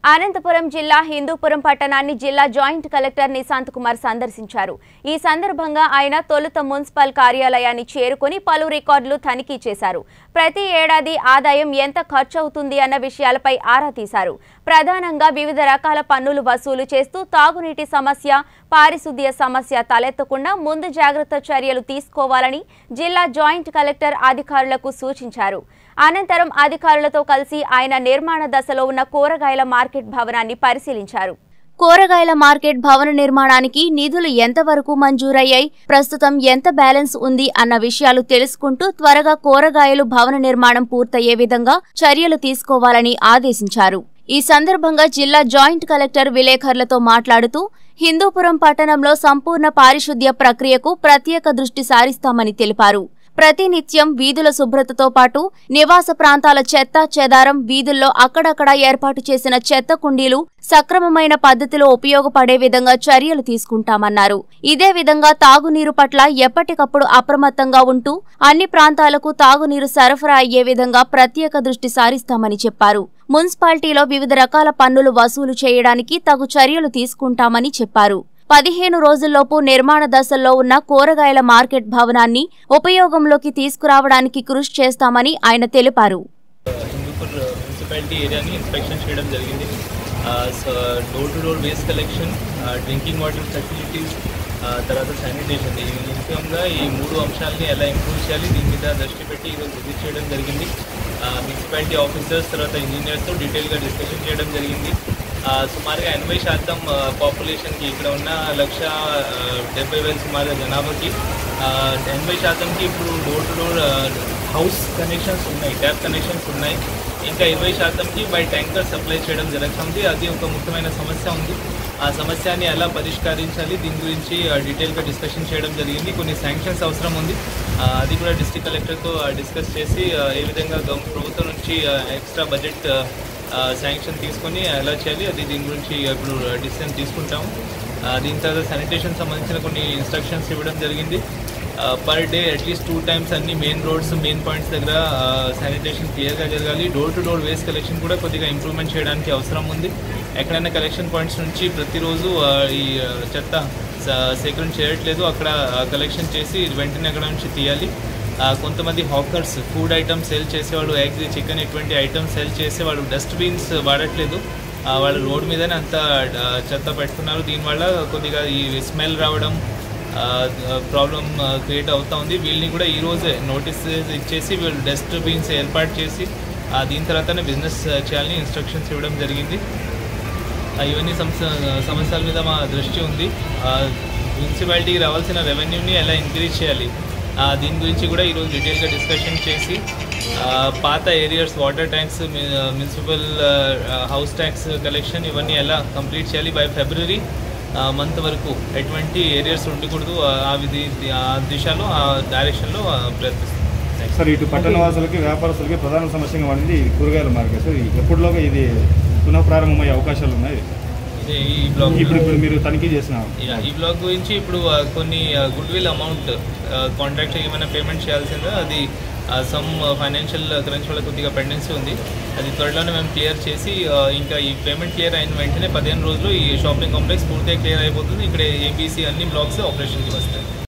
అనంతపురం జిల్లా హిందూపురం పట్టణాన్ని జిల్లా జాయింట్ కలెక్టర్ నిశాంత్ కుమార్ సందర్శించారు ఈ సందర్భంగా ఆయన తొలుత మున్సిపల్ కార్యాలయాన్ని చేరుకుని పలు రికార్డులు తనిఖీ చేశారు ప్రతి ఏడాది ఆదాయం ఎంత ఖర్చు అవుతుంది అన్న విషయాలపై ఆరా తీశారు ప్రధానంగా వివిధ రకాల పన్నులు వసూలు చేస్తూ తాగునీటి సమస్య పారిశుద్ధ్య సమస్య తలెత్తకుండా ముందు జాగ్రత్త చర్యలు తీసుకోవాలని జిల్లా జాయింట్ కలెక్టర్ అధికారులకు సూచించారు అనంతరం అధికారులతో కలిసి ఆయన నిర్మాణ దశలో ఉన్న కూరగాయల మార్కెట్ భవనాన్ని పరిశీలించారు కూరగాయల మార్కెట్ భవన నిర్మాణానికి నిధులు ఎంతవరకు మంజూరయ్యాయి ప్రస్తుతం ఎంత బ్యాలెన్స్ ఉంది అన్న విషయాలు తెలుసుకుంటూ త్వరగా కూరగాయలు భవన నిర్మాణం పూర్తయ్యే విధంగా చర్యలు తీసుకోవాలని ఆదేశించారు ఈ సందర్భంగా జిల్లా జాయింట్ కలెక్టర్ విలేకరులతో మాట్లాడుతూ హిందూపురం పట్టణంలో సంపూర్ణ పారిశుద్ధ్య ప్రక్రియకు ప్రత్యేక దృష్టి సారిస్తామని తెలిపారు ప్రతినిత్యం వీధుల శుభ్రతతో పాటు నివాస ప్రాంతాల చెత్త చెదారం వీధుల్లో అక్కడక్కడ ఏర్పాటు చేసిన చెత్త కుండీలు సక్రమమైన పద్ధతిలో ఉపయోగపడే విధంగా చర్యలు తీసుకుంటామన్నారు ఇదే విధంగా తాగునీరు పట్ల ఎప్పటికప్పుడు అప్రమత్తంగా ఉంటూ అన్ని ప్రాంతాలకు తాగునీరు సరఫరా అయ్యే విధంగా ప్రత్యేక దృష్టి సారిస్తామని చెప్పారు మున్సిపాలిటీలో వివిధ రకాల పన్నులు వసూలు చేయడానికి తగు చర్యలు తీసుకుంటామని చెప్పారు పదిహేను రోజుల్లోపు నిర్మాణ దశల్లో ఉన్న కూరగాయల మార్కెట్ భవనాన్ని ఉపయోగంలోకి తీసుకురావడానికి కృషి చేస్తామని ఆయన తెలిపారు హిందూపూర్ మున్సిపాలిటీ ఏరియాని ఇన్స్పెక్షన్ చేయడం జరిగింది door to door waste collection drinking water facilities తర్వాత శానిటేషన్ ఈ ముఖ్యంగా ఈ మూడు అంశాలని ఎలా ఇంప్రూవ్ చేయాలి దీని మీద దృష్టి పెట్టి ఈరోజు విజిట్ చేయడం జరిగింది మున్సిపాలిటీ ఆఫీసర్స్ తర్వాత ఇంజనీర్స్తో డీటెయిల్గా డిస్కషన్ చేయడం జరిగింది ఆ, సుమారుగా ఎనభై శాతం పాపులేషన్కి ఇక్కడ ఉన్న లక్ష ఆ, డెబ్బై వేల సుమారుగా జనాభాకి ఆ, ఎనభై శాతంకి ఇప్పుడు door to door house connections ఉన్నాయి ట్యాప్ కనెక్షన్స్ ఉన్నాయి ఇంకా ఇరవై శాతంకి బై ట్యాంకర్ సప్లై చేయడం జరుగుతుంది అది ఒక ముఖ్యమైన సమస్య ఉంది ఆ సమస్యని ఎలా పరిష్కరించాలి దీని గురించి ఆ, డీటెయిల్గా డిస్కషన్ చేయడం జరిగింది కొన్ని శాంక్షన్స్ అవసరం ఉంది ఆ, అది కూడా డిస్ట్రిక్ట్ కలెక్టర్తో ఆ, డిస్కస్ చేసి ఆ, ఏ విధంగా గవ- ప్రభుత్వం నుంచి ఆ, ఎక్స్ట్రా బడ్జెట్ ఆ, ఆ, శాంక్షన్ తీసుకొని ఎలా చేయాలి అది దీని గురించి ఇప్పుడు డిసిషన్ తీసుకుంటాము ఆ, దీని తర్వాత శానిటేషన్ సంబంధించిన కొన్ని ఇన్స్ట్రక్షన్స్ ఇవ్వడం జరిగింది per day at least two times అన్ని మెయిన్ రోడ్స్ మెయిన్ పాయింట్స్ దగ్గర శానిటేషన్ క్లియర్గా జరగాలి door to door waste collection కూడా కొద్దిగా ఇంప్రూవ్మెంట్ చేయడానికి అవసరం ఉంది ఎక్కడైనా కలెక్షన్ పాయింట్స్ నుంచి ప్రతిరోజు ఆ, ఈ ఆ, చెత్త స- సేకరణ చేయట్లేదు అక్కడ కలెక్షన్ చేసి వెంటనే అక్కడ నుంచి తీయాలి ఆ, కొంతమంది హాకర్స్ ఫుడ్ ఐటమ్స్ సెల్ చేసేవాళ్ళు ఎగ్ చికెన్ ఇటువంటి ఐటమ్స్ సెల్ చేసే వాళ్ళు డస్ట్బిన్స్ వాడట్లేదు ఆ, వాళ్ళు రోడ్ మీదనే అంత ఆ, చెత్త పెట్టుకున్నారు దీనివల్ల కొద్దిగా ఈ స్మెల్ రావడం ప్రాబ్లం క్రియేట్ అవుతా ఉంది వీళ్ళని కూడా ఈ రోజే నోటీస్ ఇచ్చేసి వీళ్ళు డస్ట్బిన్స్ ఏర్పాటు చేసి ఆ, దీని తర్వాతనే బిజినెస్ చేయాలని ఇన్స్ట్రక్షన్స్ ఇవ్వడం జరిగింది ఆ, ఇవన్నీ సమస్య సమస్యల మీద మా దృష్టి ఉంది ఆ, మున్సిపాలిటీకి రావాల్సిన రెవెన్యూని ఎలా ఇంక్రీజ్ చేయాలి ఆ, దీని గురించి కూడా ఈరోజు డీటెయిల్గా డిస్కషన్ చేసి ఆ, పాత areas water tanks municipal house tanks collection ఇవన్నీ ఎలా కంప్లీట్ చేయాలి బై ఫిబ్రవరి మంత్ వరకు ఎటువంటి ఏరియాస్ ఉండకూడదు ఆ, ఆ విధి ఆ దిశలో ఆ డైరెక్షన్లో ప్రయత్నిస్తాం Thanks. సార్ ఇటు పట్టణవాసులకి వ్యాపారస్తులకి ప్రధాన సమస్యగా మారింది ఈ కూరగాయల మార్కెట్ సార్ ఎప్పటిలోగా ఇది పునః ప్రారంభమయ్యే అవకాశాలు ఉన్నాయి ఇది ఈ బ్లాక్ ఇప్పుడు ఇప్పుడు మీరు తనిఖీ చేసిన యా, ఈ బ్లాక్ గురించి ఇప్పుడు ఆ, కొన్ని గుడ్ విల్ అమౌంట్ కాంట్రాక్ట్ ఏమైనా పేమెంట్ చేయాల్సిందో అది సమ్ ఫైనాన్షియల్ క్రెన్స్ వల్ల కొద్దిగా పెండెన్సీ ఉంది అది త్వరలోనే మేము క్లియర్ చేసి ఆ, ఇంకా ఈ పేమెంట్ క్లియర్ అయిన వెంటనే పదిహేను రోజులు ఈ షాపింగ్ కాంప్లెక్స్ పూర్తిగా క్లియర్ అయిపోతుంది ఇక్కడ ఏబీసీ అన్ని బ్లాక్స్ ఆపరేషన్కి వస్తాయి